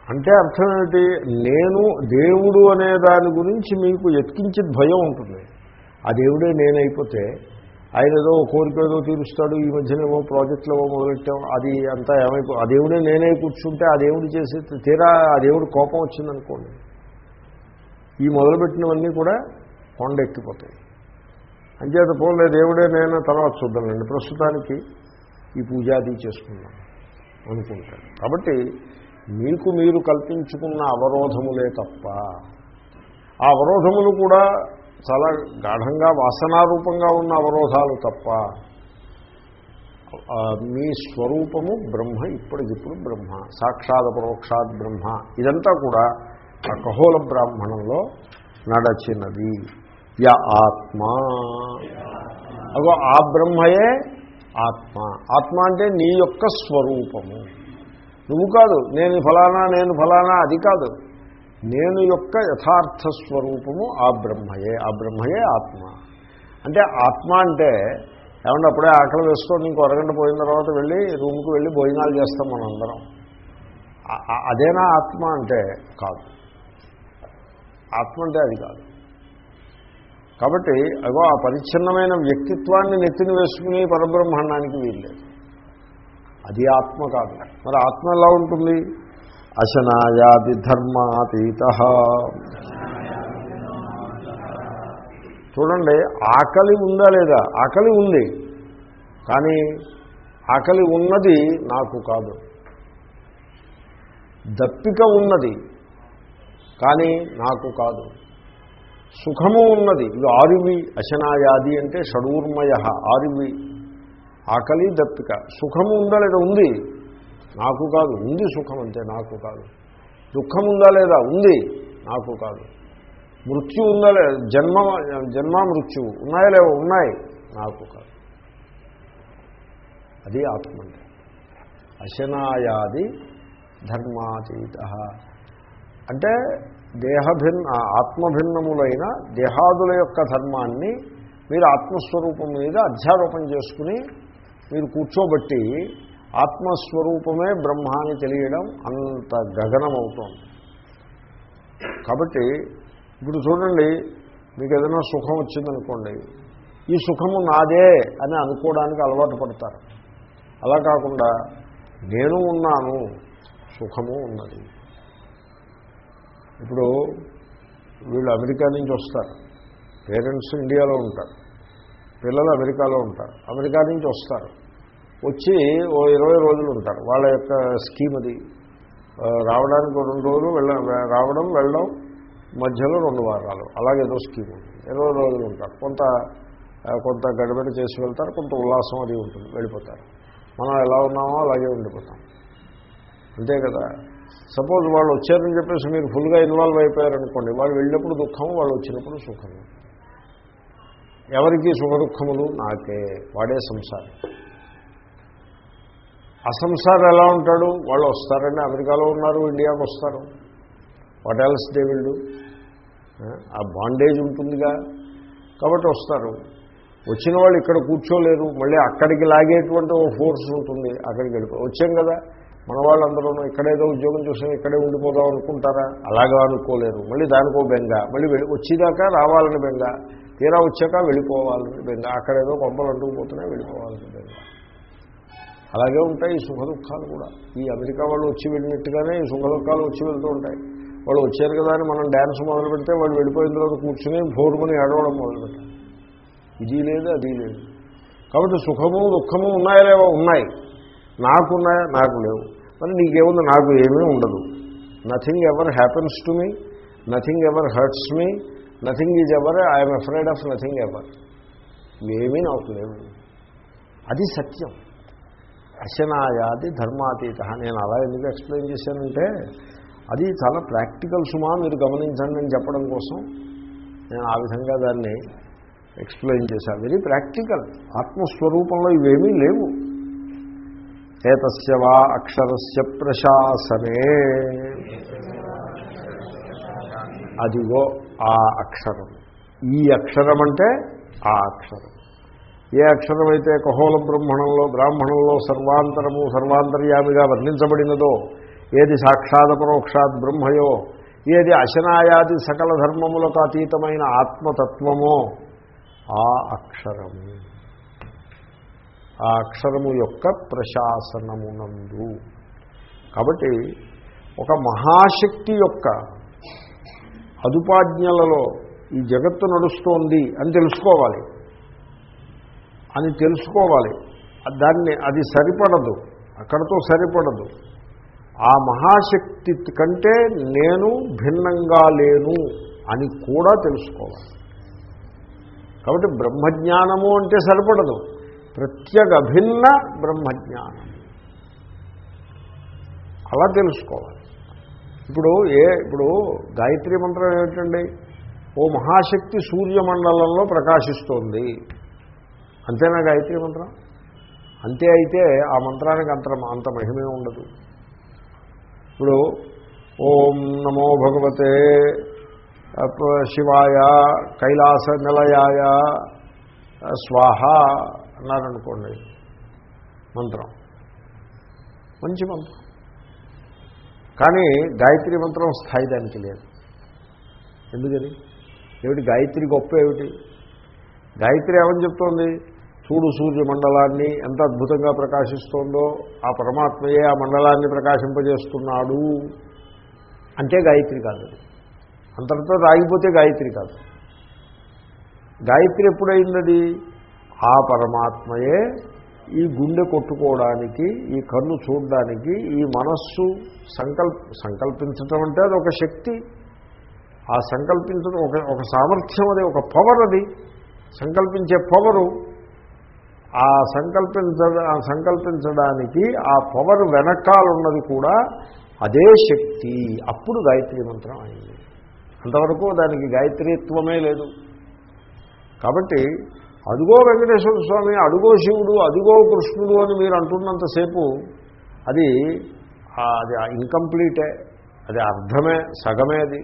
అంటే అర్థం ఏమిటి నేను దేవుడు అనే దాని గురించి మీకు ఎత్కించి భయం ఉంటుంది ఆ దేవుడే నేనైపోతే ఆయన ఏదో ఓ కోరిక ఏదో తీరుస్తాడు ఈ మధ్యన ఏవో ప్రాజెక్టులు ఏవో మొదలెట్టాం అది అంతా ఏమైపో ఆ దేవుడే నేనే కూర్చుంటే ఆ దేవుడు చేసే తీరా ఆ దేవుడు కోపం వచ్చిందనుకోండి ఈ మొదలుపెట్టినవన్నీ కూడా కొండ ఎక్కిపోతాయి అంచేత పోలే దేవుడే నేను తర్వాత చూద్దామండి ప్రస్తుతానికి ఈ పూజాది చేసుకుందాం అనుకుంటాడు కాబట్టి మీకు మీరు కల్పించుకున్న అవరోధములే తప్ప ఆ అవరోధములు కూడా చాలా గాఢంగా వాసనారూపంగా ఉన్న అవరోధాలు తప్ప ఆ, మీ స్వరూపము బ్రహ్మ ఇప్పటికిప్పుడు బ్రహ్మ సాక్షాత్ పరోక్షాత్ బ్రహ్మ ఇదంతా కూడా ఆ కహోల బ్రాహ్మణంలో నడచినది య ఆత్మ అగో ఆ బ్రహ్మయే ఆత్మ ఆత్మ అంటే నీ యొక్క స్వరూపము నువ్వు కాదు నేను ఫలానా నేను ఫలానా అది కాదు నేను యొక్క యథార్థ స్వరూపము ఆ బ్రహ్మయే ఆ బ్రహ్మయే ఆత్మ అంటే ఆత్మ అంటే ఏమంటే అప్పుడే ఆకలి వేసుకొని ఇంకో అరగంట పోయిన తర్వాత వెళ్ళి రూమ్కి వెళ్ళి భోజనాలు చేస్తాం మనందరం ఆ- ఆ- అదేనా ఆత్మ అంటే కాదు ఆత్మ అంటే అది కాదు కాబట్టి అగో ఆ పరిచ్ఛిన్నమైన వ్యక్తిత్వాన్ని నెత్తిన వేసుకుని పరబ్రహ్మాండానికి వీల్లేదు అది ఆత్మ కాదు మరి ఆత్మ ఎలా ఉంటుంది అశనాయాది ధర్మాతీత చూడండి ఆకలి ఉందా లేదా ఆకలి ఉంది కానీ ఆకలి ఉన్నది నాకు కాదు దప్పిక ఉన్నది కానీ నాకు కాదు సుఖము ఉన్నది ఇది ఆరువి అశనాయాది అంటే షడూర్మయ ఆరువి ఆకలి దప్పిక సుఖము ఉందా లేదా ఉంది నాకు కాదు ఉంది సుఖం అంతే నాకు కాదు దుఃఖం ఉందా లేదా ఉంది నాకు కాదు మృత్యు ఉందా లేదా జన్మ జన్మ మృత్యువు ఉన్నాయా లేవో ఉన్నాయి నాకు కాదు అది ఆత్మ అంటే అశనాయాది ధర్మాతీత అంటే దేహభిన్న ఆత్మభిన్నములైన దేహాదుల యొక్క ధర్మాన్ని మీరు ఆత్మస్వరూపం మీద అధ్యారోపణ చేసుకుని మీరు కూర్చోబట్టి ఆత్మస్వరూపమే బ్రహ్మ అని తెలియడం అంత గగనమవుతోంది కాబట్టి ఇప్పుడు చూడండి మీకు ఏదైనా సుఖం వచ్చిందనుకోండి ఈ సుఖము నాదే అని అనుకోవడానికి అలవాటు పడతారు అలా కాకుండా నేను ఉన్నాను సుఖము ఉన్నది ఇప్పుడు వీళ్ళు అమెరికా నుంచి వస్తారు పేరెంట్స్ ఇండియాలో ఉంటారు పిల్లలు అమెరికాలో ఉంటారు అమెరికా నుంచి వస్తారు వచ్చి ఓ ఇరవై రోజులు ఉంటారు వాళ్ళ యొక్క స్కీమ్ అది ఆ, రావడానికి ఓ రెండు రోజులు వెళ్ళ రావడం వెళ్ళడం మధ్యలో రెండు వారాలు అలాగేదో స్కీమ్ ఉంది ఇరవై రోజులు ఉంటారు కొంత ఆ, కొంత గడబడి చేసి వెళ్తారు కొంత ఉల్లాసం అది ఉంటుంది వెళ్ళిపోతారు మనం ఎలా ఉన్నామో అలాగే ఉండిపోతాం అంతే కదా సపోజ్ వాళ్ళు వచ్చారని చెప్పేసి మీరు ఫుల్గా ఇన్వాల్వ్ అయిపోయారనుకోండి వాళ్ళు వెళ్ళినప్పుడు దుఃఖం వాళ్ళు వచ్చినప్పుడు సుఖము ఎవరికి సుఖ దుఃఖములు నాకే వాడే సంసారం అసంసారం ఎలా ఉంటాడు వాళ్ళు వస్తారండి అమెరికాలో ఉన్నారు ఇండియాకి వస్తారు వాట్ ఎల్స్ దే విల్ ఆ బాండేజ్ ఉంటుందిగా కాబట్టి వస్తారు వచ్చిన వాళ్ళు ఇక్కడ కూర్చోలేరు మళ్ళీ అక్కడికి లాగేటువంటి ఓ ఫోర్స్ ఉంటుంది అక్కడికి వెళ్ళిపో వచ్చాం కదా మన వాళ్ళందరూ ఇక్కడేదో ఉద్యోగం చూసాం ఇక్కడే ఉండిపోదాం అనుకుంటారా అలాగా అనుకోలేరు మళ్ళీ దానికో బెంగ మళ్ళీ వెళ్ళి వచ్చేదాకా రావాలని బెంగ తీరా వచ్చాక వెళ్ళిపోవాలని బెంగ అక్కడేదో కొంపలు అంటుకుపోతున్నాయి వెళ్ళిపోవాలని బెంగ అలాగే ఉంటాయి ఈ సుఖ దుఃఖాలు కూడా ఈ అమెరికా వాళ్ళు వచ్చి వెళ్ళినట్టుగానే ఈ సుఖ దుఃఖాలు వచ్చి వెళ్తూ ఉంటాయి వాళ్ళు వచ్చారు కదా అని మనం డ్యాన్స్ మొదలు పెడితే వాళ్ళు వెళ్ళిపోయిన తర్వాత కూర్చుని భోరుమని ఏడవడం మొదలుపెట్టాం ఇది లేదు అది లేదు కాబట్టి సుఖము దుఃఖము ఉన్నాయా లేవో ఉన్నాయి నాకున్నాయా నాకు లేవు మరి నీకేముంది నాకు ఏమీ ఉండదు nothing ever happens to me nothing ever hurts me nothing is ever I'm afraid of nothing ever ఏమీ నాకు లేవు అది సత్యం అశనాయాది ధర్మాతీత నేను అలా ఎందుకు ఎక్స్ప్లెయిన్ చేశానంటే అది చాలా ప్రాక్టికల్ సుమా మీరు గమనించండి అని చెప్పడం కోసం నేను ఆ విధంగా దాన్ని ఎక్స్ప్లెయిన్ చేశాను వెరీ ప్రాక్టికల్ ఆత్మస్వరూపంలో ఇవేమీ లేవు ఏతస్య వా అక్షరస్య ప్రశాసనే అదిగో ఆ అక్షరం ఈ అక్షరం అంటే ఆ అక్షరం ఏ అక్షరమైతే కహోల బ్రహ్మణంలో బ్రాహ్మణంలో సర్వాంతరము సర్వాంతర్యామిగా వర్ణించబడినదో ఏది సాక్షాత్ పరోక్షాత్ బ్రహ్మయో ఏది అశనాయాది సకల ధర్మములకు అతీతమైన ఆత్మతత్వమో ఆ అక్షరము ఆ అక్షరము యొక్క ప్రశాసనమునందు కాబట్టి ఒక మహాశక్తి యొక్క అదుపాజ్ఞలలో ఈ జగత్తు నడుస్తోంది అని తెలుసుకోవాలి అని తెలుసుకోవాలి దాన్ని అది సరిపడదు అక్కడతో సరిపడదు ఆ మహాశక్తి కంటే నేను భిన్నంగా లేను అని కూడా తెలుసుకోవాలి కాబట్టి బ్రహ్మజ్ఞానము అంటే సరిపడదు ప్రత్యేక అభిన్న బ్రహ్మజ్ఞానం అలా తెలుసుకోవాలి ఇప్పుడు ఏ ఇప్పుడు గాయత్రి మంత్రం ఏమిటండి ఓ మహాశక్తి సూర్యమండలంలో ప్రకాశిస్తోంది అంతేనా గాయత్రి మంత్రం అంతే అయితే ఆ మంత్రానికి అంత అంత మహిమే ఉండదు ఇప్పుడు ఓం నమో భగవతే అప- శివాయ కైలాస నిలయాయ స్వాహ అన్నారనుకోండి మంత్రం మంచి మంత్రం కానీ గాయత్రి మంత్రం స్థాయి దానికి లేదు ఎందుకని ఏమిటి గాయత్రి గొప్ప ఏమిటి గాయత్రి ఏమని చెప్తోంది చూడు సూర్యమండలాన్ని ఎంత అద్భుతంగా ప్రకాశిస్తోందో ఆ పరమాత్మయే ఆ మండలాన్ని ప్రకాశింపజేస్తున్నాడు అంటే గాయత్రి కాదు అది. అంతటితో రాగిపోతే గాయత్రి కాదు గాయత్రి ఎప్పుడైందది ఆ పరమాత్మయే ఈ గుండె కొట్టుకోవడానికి ఈ కన్ను చూడడానికి ఈ మనస్సు సంకల్ప సంకల్పించటం అంటే అది ఒక శక్తి ఆ సంకల్పించడం ఒక ఒక సామర్థ్యం అది ఒక పవర్ అది సంకల్పించే పవరు ఆ సంకల్పించ ఆ సంకల్పించడానికి ఆ పవర్ వెనకాలన్నది కూడా అదే శక్తి అప్పుడు గాయత్రి మంత్రం అయింది అంతవరకు దానికి గాయత్రీత్వమే లేదు కాబట్టి అదుగో వెంకటేశ్వర స్వామి అడుగో శివుడు అదుగో కృష్ణుడు అని మీరు అంటున్నంతసేపు అది ఆ, అది ఇన్కంప్లీటే అది అర్థమే సగమే అది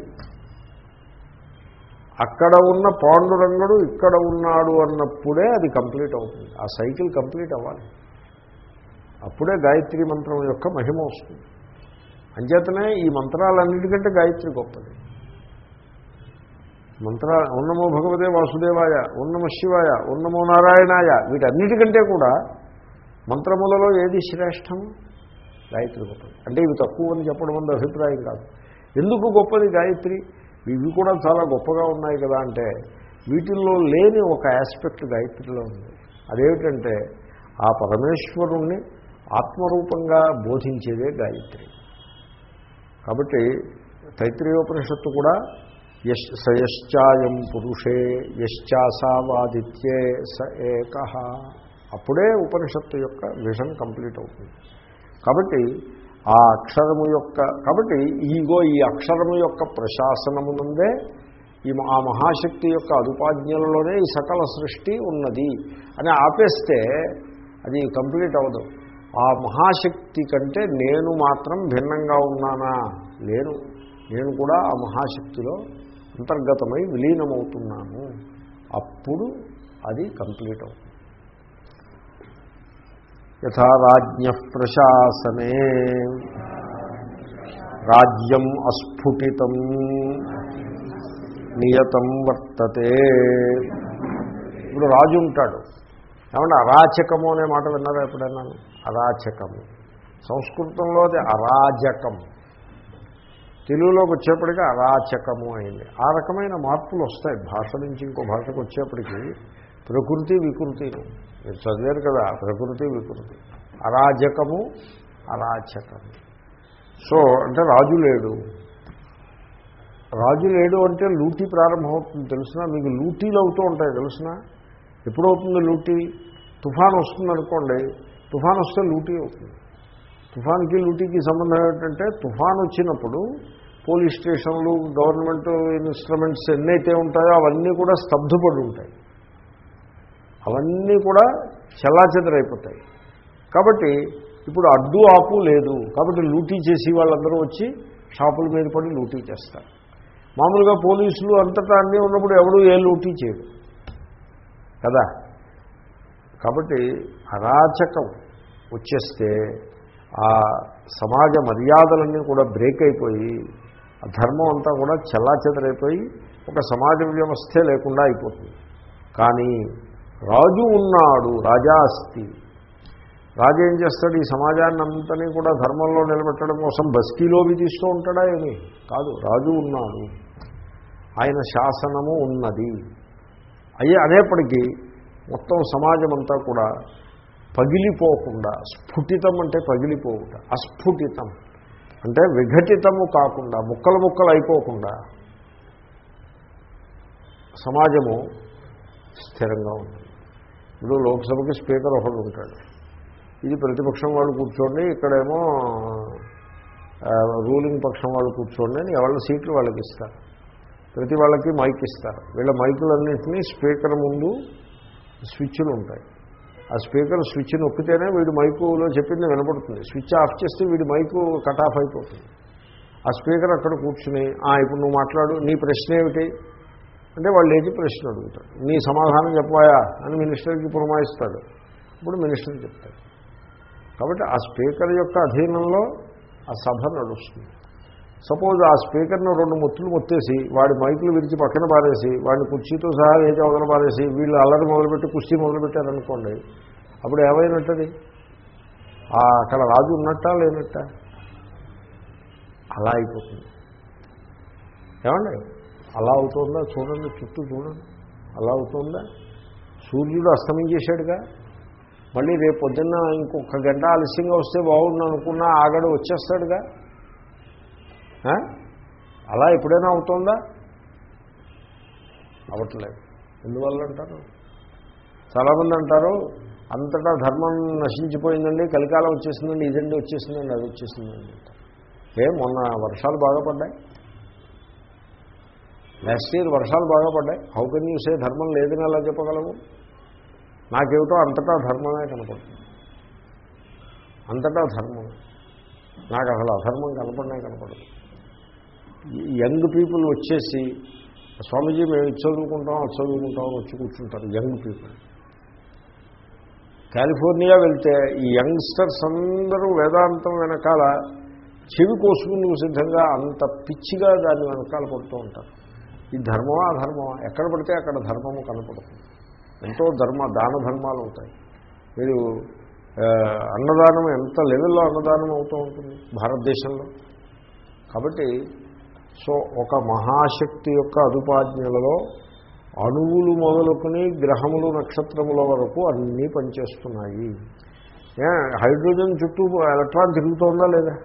అక్కడ ఉన్న పాండురంగడు ఇక్కడ ఉన్నాడు అన్నప్పుడే అది కంప్లీట్ అవుతుంది ఆ సైకిల్ కంప్లీట్ అవ్వాలి అప్పుడే గాయత్రి మంత్రం యొక్క మహిమ వస్తుంది అంచేతనే ఈ మంత్రాలన్నిటికంటే గాయత్రి గొప్పది మంత్ర ఉన్నమో భగవతే వాసుదేవాయ ఉన్నమ శివాయ ఉన్నమో నారాయణాయ వీటన్నిటికంటే కూడా మంత్రములలో ఏది శ్రేష్టము గాయత్రి గొప్పది అంటే ఇవి తక్కువ అని చెప్పడం వల్ల అభిప్రాయం కాదు ఎందుకు గొప్పది గాయత్రి ఇవి కూడా చాలా గొప్పగా ఉన్నాయి కదా అంటే వీటిల్లో లేని ఒక ఆస్పెక్ట్ గాయత్రిలో ఉంది అదేమిటంటే ఆ పరమేశ్వరుణ్ణి ఆత్మరూపంగా బోధించేదే గాయత్రి కాబట్టి తైత్రీయోపనిషత్తు కూడా యశ్ సయశ్చాయం పురుషే యశ్చాసావాదిత్యే స ఏక అప్పుడే ఉపనిషత్తు యొక్క విజన్ కంప్లీట్ అవుతుంది కాబట్టి ఆ అక్షరము యొక్క కాబట్టి ఈగో ఈ అక్షరము యొక్క ప్రశాసనమునందే ఈ మ- ఆ మహాశక్తి యొక్క అదుపాజ్ఞలలోనే ఈ సకల సృష్టి ఉన్నది అని ఆపేస్తే అది కంప్లీట్ అవ్వదు ఆ మహాశక్తి కంటే నేను మాత్రం భిన్నంగా ఉన్నానా లేను నేను కూడా ఆ మహాశక్తిలో అంతర్గతమై విలీనమవుతున్నాను అప్పుడు అది కంప్లీట్ అవుతుంది యథా రాజ్ఞ ప్రశాసనే రాజ్యం అస్ఫుటితం నియతం వర్తతే ఇప్పుడు రాజు ఉంటాడు ఏమంటే అరాచకము అనే మాట విన్నారా ఎప్పుడైనా అరాచకము సంస్కృతంలో అది అరాజకం తెలుగులోకి వచ్చేప్పటికీ అరాచకము అయింది ఆ రకమైన మార్పులు వస్తాయి భాష నుంచి ఇంకో భాషకు వచ్చేప్పటికీ ప్రకృతి వికృతిను మీరు చదివారు కదా ప్రకృతి వికృతి అరాజకము అరాచకము సో అంటే రాజు లేడు రాజు లేడు అంటే లూటీ ప్రారంభమవుతుంది తెలిసిన మీకు లూటీలు అవుతూ ఉంటాయి తెలిసిన ఎప్పుడవుతుంది లూటీ తుఫాన్ వస్తుంది అనుకోండి తుఫాన్ వస్తే లూటీ అవుతుంది తుఫాన్కి లూటీకి సంబంధం ఏమిటంటే తుఫాన్ వచ్చినప్పుడు పోలీస్ స్టేషన్లు గవర్నమెంట్ ఇన్స్ట్రుమెంట్స్ ఎన్నైతే ఉంటాయో అవన్నీ కూడా స్తబ్దుపడి ఉంటాయి అవన్నీ కూడా చెల్లాచెదరైపోతాయి కాబట్టి ఇప్పుడు అడ్డు ఆపు లేదు కాబట్టి లూటీ చేసి వాళ్ళందరూ వచ్చి షాపుల మీద పడి లూటీ చేస్తారు మామూలుగా పోలీసులు అంతటా అన్నీ ఉన్నప్పుడు ఎవడు ఏ లూటీ చేయడు కదా కాబట్టి అరాచకం వచ్చేస్తే ఆ సమాజ మర్యాదలన్నీ కూడా బ్రేక్ అయిపోయి ఆ ధర్మం అంతా కూడా చెల్లాచెదరైపోయి ఒక సమాజ వ్యవస్థే లేకుండా అయిపోతుంది కానీ రాజు ఉన్నాడు రాజా అస్తి రాజు ఏం చేస్తాడు ఈ సమాజాన్ని అంతని కూడా ధర్మంలో నిలబెట్టడం కోసం బస్కీలోవి తీస్తూ ఉంటాడా ఏమి కాదు రాజు ఉన్నాడు ఆయన శాసనము ఉన్నది అయ్యే అనేప్పటికీ మొత్తం సమాజం అంతా కూడా పగిలిపోకుండా స్ఫుటితం అంటే పగిలిపోవుట అస్ఫుటితం అంటే విఘటితము కాకుండా ముక్కలు ముక్కలు అయిపోకుండా సమాజము స్థిరంగా ఉంటుంది ఇప్పుడు లోక్సభకి స్పీకర్ ఒకడు ఉంటాడు ఇది ప్రతిపక్షం వాళ్ళు కూర్చోండి ఇక్కడేమో ఆ, రూలింగ్ పక్షం వాళ్ళు కూర్చోండి అని ఎవరి సీట్లు వాళ్ళకి ఇస్తారు ప్రతి వాళ్ళకి మైక్ ఇస్తారు వీళ్ళ మైకులన్నింటినీ స్పీకర్ ముందు స్విచ్లు ఉంటాయి ఆ స్పీకర్ స్విచ్ నొక్కితేనే వీడి మైకులో చెప్పింది వినపడుతుంది స్విచ్ ఆఫ్ చేస్తే వీడి మైకు కట్ ఆఫ్ అయిపోతుంది ఆ స్పీకర్ అక్కడ కూర్చుని "ఆ, ఇప్పుడు నువ్వు మాట్లాడు నీ ప్రశ్న ఏమిటి అంటే వాళ్ళు లేచి ప్రశ్న అడుగుతాడు నీ సమాధానం చెప్పాయా అని మినిస్టర్కి పురమాయిస్తాడు ఇప్పుడు మినిస్టర్ చెప్తాడు కాబట్టి ఆ స్పీకర్ యొక్క అధీనంలో ఆ సభ నడుస్తుంది సపోజ్ ఆ స్పీకర్ను రెండు ముత్తులు మొత్తేసి వాడి మైకులు విరిచి పక్కన పారేసి వాడిని కుర్చీతో సహా వేచి అవతల పారేసి వీళ్ళు అల్లరి మొదలుపెట్టి కుస్తీ మొదలుపెట్టారనుకోండి అప్పుడు ఏమైనట్టది ఆ అక్కడ రాజు ఉన్నట్టా లేనట్టా అలా అయిపోతుంది ఏమండి అలా అవుతుందా చూడండి చుట్టూ చూడండి అలా అవుతుందా సూర్యుడు అస్తమించేశాడుగా మళ్ళీ రేపు పొద్దున్న ఇంకొక గంట ఆలస్యంగా వస్తే బాగుండు అనుకున్నా ఆగడు వచ్చేస్తాడుగా ఆ? అలా ఎప్పుడైనా అవుతుందా అవ్వట్లేదు ఎందువల్ల అంటారు చాలామంది అంటారు అంతటా ధర్మం నశించిపోయిందండి కలికాలం వచ్చేసిందండి ఇదండి వచ్చేసిందండి అది వచ్చేసిందండి ఏ మొన్న వర్షాలు బాగా పడ్డాయి నెక్స్ట్ ఇయర్ వర్షాలు బాగా పడ్డాయి హౌ కెన్ యూ సే ధర్మం లేదని అలా చెప్పగలవు నాకేమిటో అంతటా ధర్మమే కనపడుతుంది అంతటా ధర్మం నాకు అసలు అధర్మం కనపడనే కనపడదు యంగ్ పీపుల్ వచ్చేసి స్వామీజీ మేము ఇది చదువుకుంటాం అది చదువుకుంటాం అని వచ్చి కూర్చుంటారు యంగ్ పీపుల్ కాలిఫోర్నియా వెళ్తే ఈ యంగ్స్టర్స్ అందరూ వేదాంతం వెనకాల చెవి కోసుకుందుకు సిద్ధంగా అంత పిచ్చిగా దాని వెనకాల పడుతూ ఉంటారు ఈ ధర్మమా అధర్మమా ఎక్కడ పడితే అక్కడ ధర్మము కనపడుతుంది ఎంతో ధర్మ దాన ధర్మాలు అవుతాయి మీరు ఆ, అన్నదానం ఎంత లెవెల్లో అన్నదానం అవుతూ ఉంటుంది భారతదేశంలో కాబట్టి సో ఒక మహాశక్తి యొక్క అదుపాజ్ఞలలో అణువులు మొదలుకొని గ్రహములు నక్షత్రముల వరకు అన్నీ పనిచేస్తున్నాయి ఏ, హైడ్రోజన్ చుట్టూ ఎలక్ట్రాన్ తిరుగుతోందా లేదా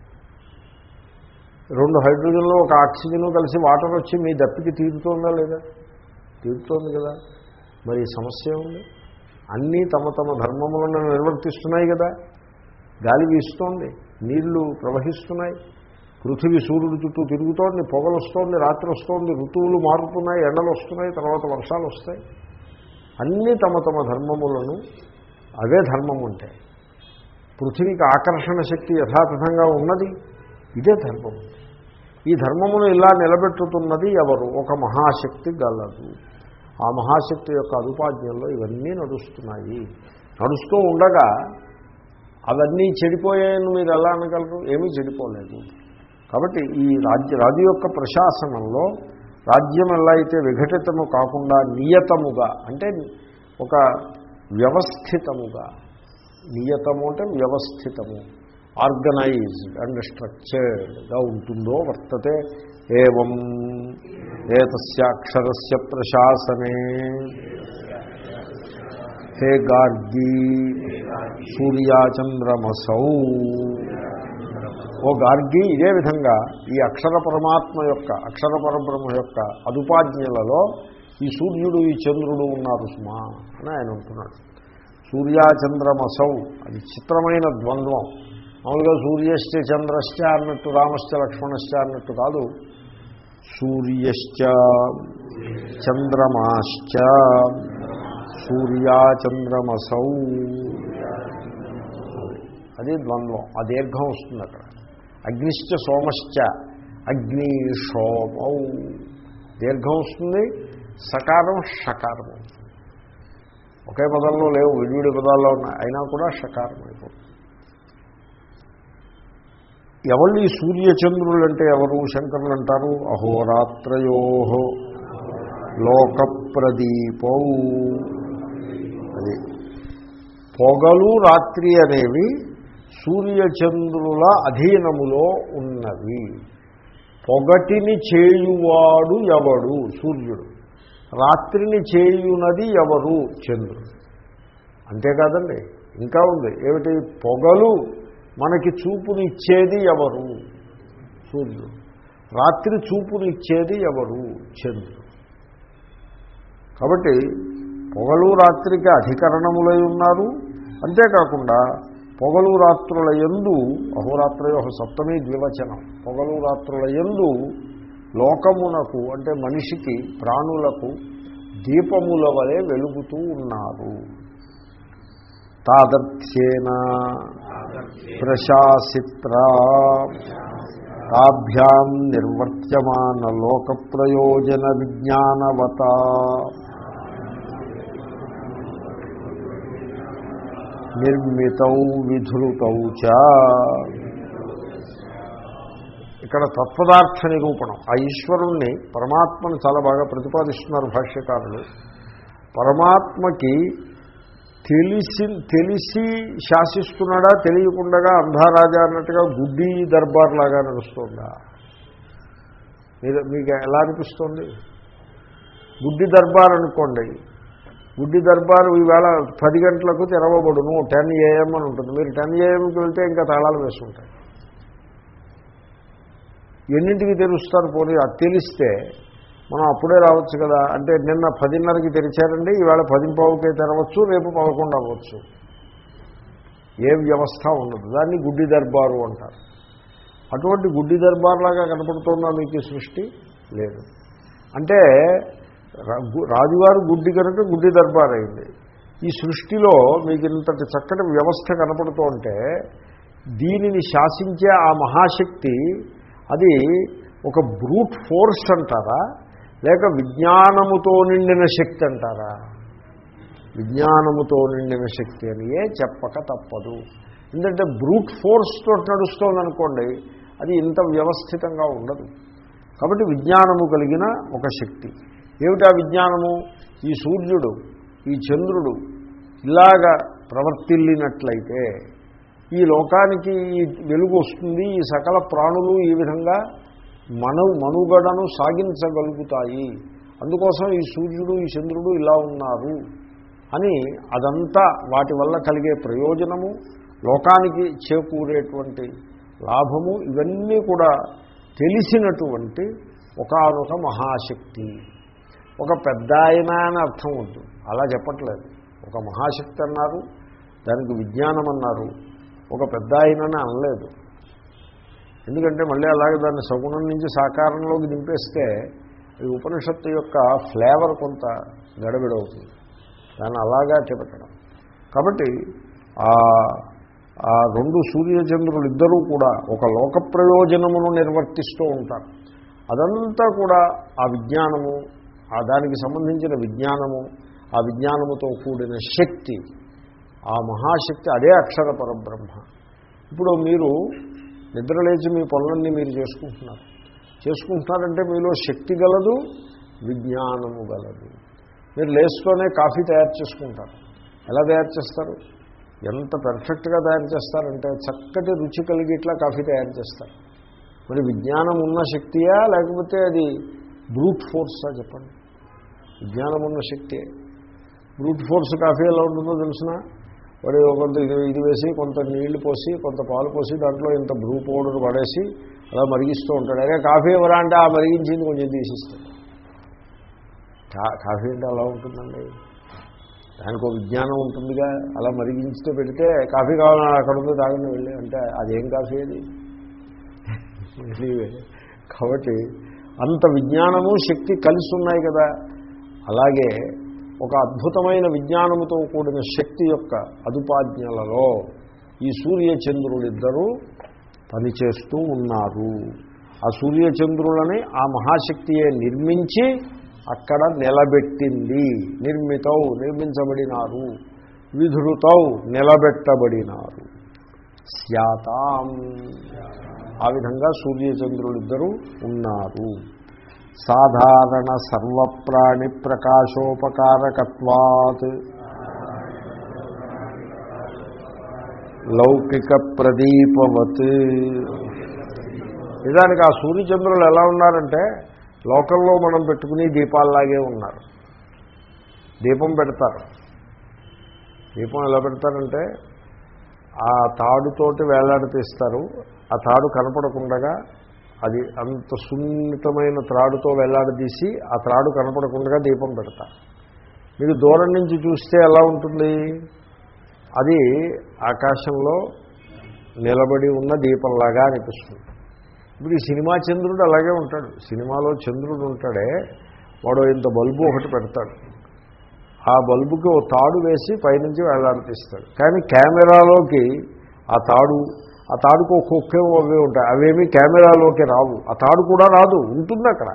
రెండు హైడ్రోజన్లో ఒక ఆక్సిజన్ కలిసి వాటర్ వచ్చి మీ దప్పికి తీరుతోందా లేదా తీరుతోంది కదా మరి ఈ సమస్య ఉంది అన్నీ తమ తమ ధర్మములను నిర్వర్తిస్తున్నాయి కదా గాలి వీస్తోంది నీళ్లు ప్రవహిస్తున్నాయి పృథివీ సూర్యుడు చుట్టూ తిరుగుతోంది పొగలు వస్తోంది రాత్రి వస్తోంది ఋతువులు మారుతున్నాయి ఎండలు వస్తున్నాయి తర్వాత వర్షాలు వస్తాయి అన్నీ తమ తమ ధర్మములను అవే ధర్మం ఉంటాయి పృథివీకి ఆకర్షణ శక్తి యథాతథంగా ఉన్నది ఇదే ధర్మం ఈ ధర్మమును ఇలా నిలబెట్టుతున్నది ఎవరు ఒక మహాశక్తి గలదు ఆ మహాశక్తి యొక్క అదుపాజ్ఞంలో ఇవన్నీ నడుస్తున్నాయి నడుస్తూ ఉండగా అవన్నీ చెడిపోయాయని మీరు ఎలా అనగలరు ఏమీ చెడిపోలేదు కాబట్టి ఈ రాజ్య రాజు యొక్క ప్రశాసనంలో రాజ్యం ఎలా అయితే విఘటితము కాకుండా నియతముగా అంటే ఒక వ్యవస్థితముగా నియతము అంటే వ్యవస్థితము ఆర్గనైజ్డ్ అండ్ స్ట్రక్చర్డ్గా ఉంటుందో వర్తతే ఏం ఏతస్య అక్షరస్య ప్రశాసనే హే గార్గి సూర్యాచంద్రమసౌ ఓ గార్గి ఇదే విధంగా ఈ అక్షర పరమాత్మ యొక్క అక్షర పరబ్రహ్మ యొక్క అదుపాజ్ఞలలో ఈ సూర్యుడు ఈ చంద్రుడు ఉన్నారు సుమా అని ఆయన అంటున్నాడు సూర్యాచంద్రమసౌ అది చిత్రమైన ద్వంద్వం మామూలుగా సూర్యశ్చ చంద్రశ్చ అన్నట్టు రామశ్చ లక్ష్మణశ్చ అన్నట్టు కాదు సూర్యశ్చ చంద్రమాశ్చ సూర్యాచంద్రమసౌ అది ద్వంద్వం ఆ దీర్ఘం వస్తుంది అక్కడ అగ్నిశ్చ సోమశ్చ అగ్ని సోమౌ దీర్ఘం వస్తుంది సకారం షకారం అవుతుంది ఒకే పదంలో లేవు విడివిడి పదాల్లో ఉన్నాయి అయినా కూడా షకారం అయిపోతుంది ఎవళ్ళు ఈ సూర్యచంద్రులు అంటే ఎవరు శంకరులు అంటారు అహోరాత్రయో లోకప్రదీపౌ అది పొగలు రాత్రి అనేవి సూర్యచంద్రుల అధీనములో ఉన్నవి పొగటిని చేయువాడు ఎవడు సూర్యుడు రాత్రిని చేయునది ఎవరు చంద్రుడు అంతేకాదండి ఇంకా ఉంది ఏమిటి పొగలు మనకి చూపునిచ్చేది ఎవరు సూర్యుడు రాత్రి చూపునిచ్చేది ఎవరు చంద్రుడు కాబట్టి పొగలు రాత్రికి అధికరణములై ఉన్నారు అంతేకాకుండా పొగలు రాత్రుల ఎందు అహోరాత్రయో సప్తమి ద్వివచనం పొగలు రాత్రుల ఎందు లోకమునకు అంటే మనిషికి ప్రాణులకు దీపముల వలె వెలుగుతూ ఉన్నారు తాదర్థ్యేన ప్రశాసిత్ర తాభ్యాం నిర్వర్త్యమాన లోక ప్రయోజన విజ్ఞానవత నిర్మితౌ విధృతౌ చ ఇక్కడ తత్పదార్థ నిరూపణం ఆ ఈశ్వరుణ్ణి పరమాత్మను చాలా బాగా ప్రతిపాదిస్తున్నారు భాష్యకారులు పరమాత్మకి తెలిసి తెలిసి శాసిస్తున్నాడా తెలియకుండగా అంధారాజా అన్నట్టుగా గుడ్డి దర్బార్ లాగా నడుస్తుందా మీరు మీకు ఎలా అనిపిస్తుంది గుడ్డి దర్బార్ అనుకోండి గుడ్డి దర్బార్ ఈవేళ పది గంటలకు తెరవబడును టెన్ ఏఎం అని ఉంటుంది మీరు టెన్ ఏఎంకి వెళ్తే ఇంకా తాళాలు వేసుకుంటాయి ఎన్నింటికి తెరుస్తారు పోనీ అది తెలిస్తే మనం అప్పుడే రావచ్చు కదా అంటే నిన్న పదిన్నరకి తెరిచారండి ఈవేళ పదింపావుకే తెరవచ్చు రేపు పదకొండు అవ్వచ్చు ఏ వ్యవస్థ ఉండదు దాన్ని గుడ్డి దర్బారు అంటారు అటువంటి గుడ్డి దర్బార్లాగా కనపడుతుందా మీకు ఈ సృష్టి లేదు అంటే రా- గు- రాజుగారు గుడ్డి కనుక గుడ్డి దర్బార్ అయింది ఈ సృష్టిలో మీకు ఇంతటి చక్కటి వ్యవస్థ కనపడుతూ ఉంటే దీనిని శాసించే ఆ మహాశక్తి అది ఒక బ్రూట్ ఫోర్స్ అంటారా లేక విజ్ఞానముతో నిండిన శక్తి అంటారా విజ్ఞానముతో నిండిన శక్తి అని ఏ చెప్పక తప్పదు ఎందుకంటే బ్రూట్ ఫోర్స్ తోటి నడుస్తోందనుకోండి అది ఇంత వ్యవస్థితంగా ఉండదు కాబట్టి విజ్ఞానము కలిగిన ఒక శక్తి ఏమిటా విజ్ఞానము ఈ సూర్యుడు ఈ చంద్రుడు ఇలాగా ప్రవర్తిల్లినట్లయితే ఈ లోకానికి ఈ వెలుగు వస్తుంది ఈ సకల ప్రాణులు ఈ విధంగా మను మనుగడను సాగించగలుగుతాయి అందుకోసం ఈ సూర్యుడు ఈ చంద్రుడు ఇలా ఉన్నారు అని అదంతా వాటి వల్ల కలిగే ప్రయోజనము లోకానికి చేకూరేటువంటి లాభము ఇవన్నీ కూడా తెలిసినటువంటి ఒకానొక మహాశక్తి ఒక పెద్ద ఆయన అని అర్థం వద్దు అలా చెప్పట్లేదు ఒక మహాశక్తి అన్నారు దానికి విజ్ఞానం అన్నారు ఒక పెద్ద ఆయనని అనలేదు ఎందుకంటే మళ్ళీ అలాగే దాన్ని సగుణం నుంచి సాకారంలోకి దింపేస్తే ఈ ఉపనిషత్తు యొక్క ఫ్లేవర్ కొంత గడబిడవుతుంది దాన్ని అలాగా చెప్పటం కాబట్టి ఆ ఆ రెండు సూర్యచంద్రులు ఇద్దరూ కూడా ఒక లోక ప్రయోజనమును నిర్వర్తిస్తూ ఉంటారు అదంతా కూడా ఆ విజ్ఞానము ఆ దానికి సంబంధించిన విజ్ఞానము ఆ విజ్ఞానముతో కూడిన శక్తి ఆ మహాశక్తి అదే అక్షర పరబ్రహ్మ ఇప్పుడు మీరు నిద్రలేచి మీ పనులన్నీ మీరు చేసుకుంటున్నారు చేసుకుంటున్నారంటే మీలో శక్తి గలదు విజ్ఞానము గలదు మీరు లేస్తూనే కాఫీ తయారు చేసుకుంటారు ఎలా తయారు చేస్తారు ఎంత పెర్ఫెక్ట్గా తయారు చేస్తారంటే చక్కటి రుచి కలిగి ఇట్లా కాఫీ తయారు చేస్తారు మరి విజ్ఞానం ఉన్న శక్తియా లేకపోతే అది బ్రూట్ ఫోర్సా చెప్పండి విజ్ఞానం ఉన్న శక్తియే బ్రూట్ ఫోర్స్ కాఫీ ఎలా ఉంటుందో తెలిసిన వాడు కొంత ఇది ఇది వేసి కొంత నీళ్లు పోసి కొంత పాలు పోసి దాంట్లో ఇంత బ్రూ పౌడర్ పడేసి అలా మరిగిస్తూ ఉంటాడు అదే కాఫీ ఎవరా అంటే ఆ మరిగించింది కొంచెం తీసిస్తాడు కా- కాఫీ అంటే అలా ఉంటుందండి దానికి ఒక విజ్ఞానం ఉంటుందిగా అలా మరిగించితే పెడితే కాఫీ కావాలని అక్కడ ఉంది తాగండి వెళ్ళి అంటే అదేం కాఫీ అది Anyway, కాబట్టి అంత విజ్ఞానము శక్తి కలిసి ఉన్నాయి కదా అలాగే ఒక అద్భుతమైన విజ్ఞానముతో కూడిన శక్తి యొక్క అదుపాజ్ఞలలో ఈ సూర్యచంద్రులిద్దరూ పనిచేస్తూ ఉన్నారు ఆ సూర్యచంద్రులని ఆ మహాశక్తియే నిర్మించి అక్కడ నిలబెట్టింది నిర్మితౌ నిర్మించబడినారు విధృతౌ నిలబెట్టబడినారు స్యాతాం ఆ విధంగా సూర్యచంద్రులిద్దరూ ఉన్నారు సాధారణ సర్వప్రాణి ప్రకాశోపకారకత్వాత్ లౌకిక ప్రదీపవత్ నిజానికి ఆ సూర్యచంద్రులు ఎలా ఉన్నారంటే లోకల్లో మనం పెట్టుకుని దీపాల్లాగే ఉన్నారు దీపం పెడతారు దీపం ఎలా పెడతారంటే ఆ తాడుతోటి వేలాడతీస్తారు ఆ తాడు కనపడకుండగా అది అంత సున్నితమైన త్రాడుతో వేలాడదీసి ఆ త్రాడు కనపడకుండా దీపం పెడతారు మీరు దూరం నుంచి చూస్తే ఎలా ఉంటుంది అది ఆకాశంలో నిలబడి ఉన్న దీపంలాగా అనిపిస్తుంది ఇప్పుడు ఈ సినిమా చంద్రుడు అలాగే ఉంటాడు సినిమాలో చంద్రుడు ఉంటాడే వాడు ఇంత బల్బు ఒకటి పెడతాడు ఆ బల్బుకి ఓ తాడు వేసి పైనుంచి వేలాడతీస్తాడు కానీ కెమెరాలోకి ఆ తాడు ఆ తాడుకు ఒక కుక్కే అవే ఉంటాయి అవేమీ కెమెరాలోకి రావు ఆ తాడు కూడా రాదు ఉంటుంది అక్కడ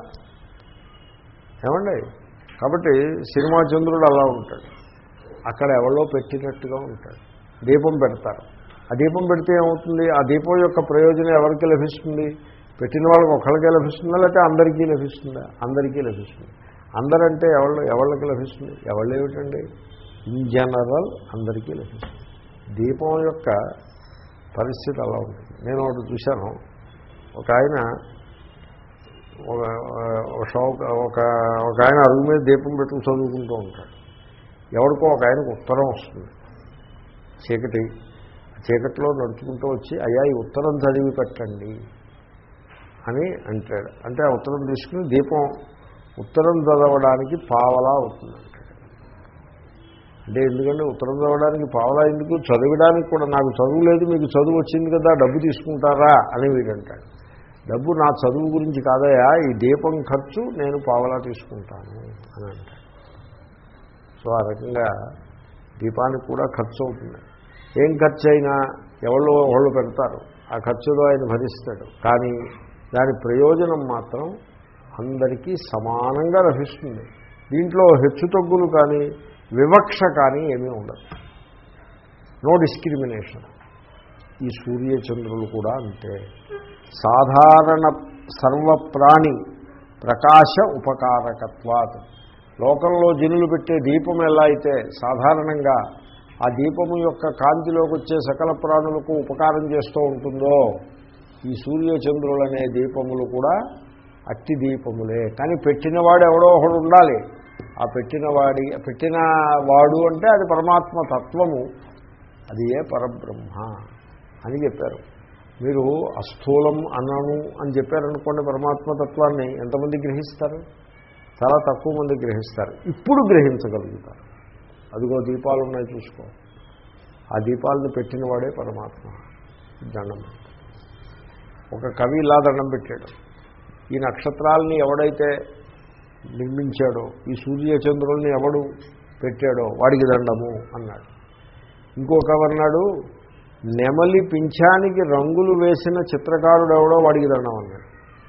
ఏమండి కాబట్టి సినిమా చంద్రుడు అలా ఉంటాడు అక్కడ ఎవరో పెట్టినట్టుగా ఉంటాడు దీపం పెడతారు ఆ దీపం పెడితే ఏమవుతుంది ఆ దీపం యొక్క ప్రయోజనం ఎవరికి లభిస్తుంది పెట్టిన వాళ్ళకి ఒకళ్ళకే లభిస్తుందా లేకపోతే అందరికీ లభిస్తుందా అందరికీ లభిస్తుంది అందరంటే ఎవరు ఎవరికి లభిస్తుంది ఎవరు ఏమిటండి ఇన్ జనరల్ అందరికీ లభిస్తుంది దీపం యొక్క పరిస్థితి అలా ఉంటుంది నేను ఒకటి చూశాను ఒక ఆయన ఒక ఒక షాప్ ఒక ఒక ఆయన అరుగు మీద దీపం పెట్టుకుని చదువుకుంటూ ఉంటాడు ఎవరికో ఒక ఆయనకు ఉత్తరం వస్తుంది చీకటి చీకటిలో నడుచుకుంటూ వచ్చి అయ్యా ఈ ఉత్తరం చదివి పెట్టండి అని అంటాడు అంటే ఆ ఉత్తరం తీసుకుని దీపం ఉత్తరం చదవడానికి పావలా అవుతుంది అంటాడు అంటే ఎందుకంటే ఉత్తరం చదవడానికి పావలా ఎందుకు చదవడానికి కూడా నాకు చదువు లేదు మీకు చదువు వచ్చింది కదా డబ్బు తీసుకుంటారా అని వీడంటాడు డబ్బు నా చదువు గురించి కాదయా ఈ దీపం ఖర్చు నేను పావలా తీసుకుంటాను అని అంటాడు సో ఆ రకంగా దీపానికి కూడా ఖర్చు అవుతుంది ఏం ఖర్చు అయినా ఎవరో వాళ్ళు పెడతారు ఆ ఖర్చులో ఆయన భరిస్తాడు కానీ దాని ప్రయోజనం మాత్రం అందరికీ సమానంగా లభిస్తుంది దీంట్లో హెచ్చుతగ్గులు కానీ వివక్ష కానీ ఏమీ ఉండదు నో డిస్క్రిమినేషన్ ఈ సూర్యచంద్రులు కూడా అంతే సాధారణ సర్వప్రాణి ప్రకాశ ఉపకారకత్వాత్ లోకంలో జనులు పెట్టే దీపం ఎలా అయితే సాధారణంగా ఆ దీపము యొక్క కాంతిలోకి వచ్చే సకల ప్రాణులకు ఉపకారం చేస్తూ ఉంటుందో ఈ సూర్యచంద్రులనే దీపములు కూడా అట్టి దీపములే కానీ పెట్టినవాడు ఎవడో ఒకడు ఉండాలి ఆ పెట్టినవాడి పెట్టిన వాడు అంటే అది పరమాత్మ తత్వము అది ఏ పరబ్రహ్మ అని చెప్పారు మీరు అస్థూలం అన్నము అని చెప్పారనుకోండి పరమాత్మ తత్వాన్ని ఎంతమంది గ్రహిస్తారు చాలా తక్కువ మంది గ్రహిస్తారు ఇప్పుడు గ్రహించగలుగుతారు అదిగో దీపాలు ఉన్నాయి చూసుకో ఆ దీపాలను పెట్టినవాడే పరమాత్మ దండం ఒక కవి ఇలా దండం పెట్టాడు ఈ నక్షత్రాలని ఎవడైతే నిర్మించాడో ఈ సూర్యచంద్రుల్ని ఎవడు పెట్టాడో వాడికి దండము అన్నాడు ఇంకొక అన్నాడు నెమలి పింఛానికి రంగులు వేసిన చిత్రకారుడు ఎవడో వాడికి దండం అన్నాడు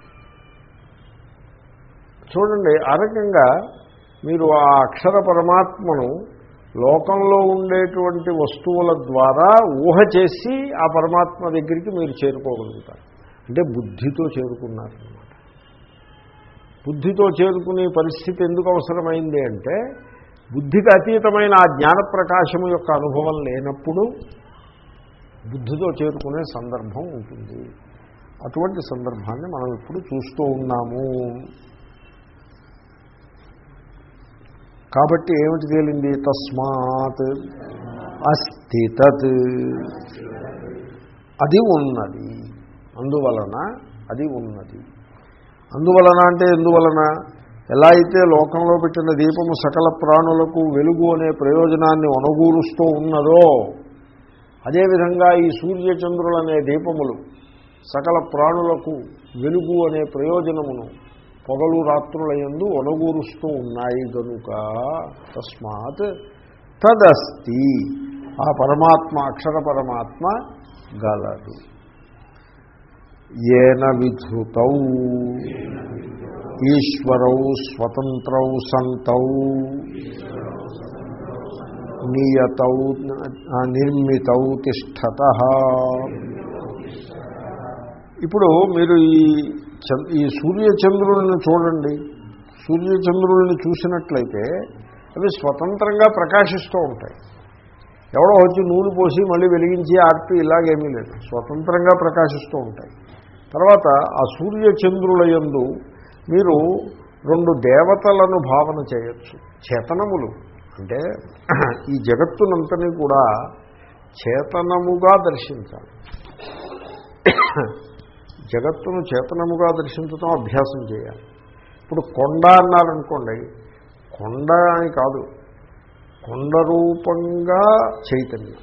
చూడండి ఆ రకంగా మీరు ఆ అక్షర పరమాత్మను లోకంలో ఉండేటువంటి వస్తువుల ద్వారా ఊహ చేసి ఆ పరమాత్మ దగ్గరికి మీరు చేరుకోగలుగుతారు అంటే బుద్ధితో చేరుకున్నారనమాట బుద్ధితో చేరుకునే పరిస్థితి ఎందుకు అవసరమైంది అంటే బుద్ధికి అతీతమైన ఆ జ్ఞాన ప్రకాశము యొక్క అనుభవం లేనప్పుడు బుద్ధితో చేరుకునే సందర్భం ఉంటుంది అటువంటి సందర్భాన్ని మనం ఇప్పుడు చూస్తూ ఉన్నాము కాబట్టి ఏమిటి తేలింది తస్మాత్ అస్థి తత్ అది ఉన్నది అందువలన అది ఉన్నది అందువలన అంటే ఎందువలన ఎలా అయితే లోకంలో పెట్టిన దీపము సకల ప్రాణులకు వెలుగు అనే ప్రయోజనాన్ని ఒనగూరుస్తూ ఉన్నదో అదేవిధంగా ఈ సూర్యచంద్రులనే దీపములు సకల ప్రాణులకు వెలుగు అనే ప్రయోజనమును పొగలు రాత్రులయందు ఒనగూరుస్తూ ఉన్నాయి కనుక తస్మాత్ తదస్తి ఆ పరమాత్మ అక్షర పరమాత్మ గలదు ఏన విధృతౌ ఈశ్వరౌ స్వతంత్రౌ సంతౌ నియతౌ నిర్మితౌ తిష్టత ఇప్పుడు మీరు ఈ చం- ఈ సూర్యచంద్రులను చూడండి సూర్యచంద్రుల్ని చూసినట్లయితే అవి స్వతంత్రంగా ప్రకాశిస్తూ ఉంటాయి ఎవడో వచ్చి నూనె పోసి మళ్ళీ వెలిగించి ఆర్పి ఇలాగేమీ లేదు స్వతంత్రంగా ప్రకాశిస్తూ ఉంటాయి తర్వాత ఆ సూర్యచంద్రుల యందు మీరు రెండు దేవతలను భావన చేయొచ్చు చేతనములు అంటే ఈ జగత్తునంతని కూడా చేతనముగా దర్శించాలి జగత్తును చేతనముగా దర్శించడం అభ్యాసం చేయాలి ఇప్పుడు కొండ అన్నారనుకోండి కొండ అని కాదు కొండ రూపంగా చైతన్యం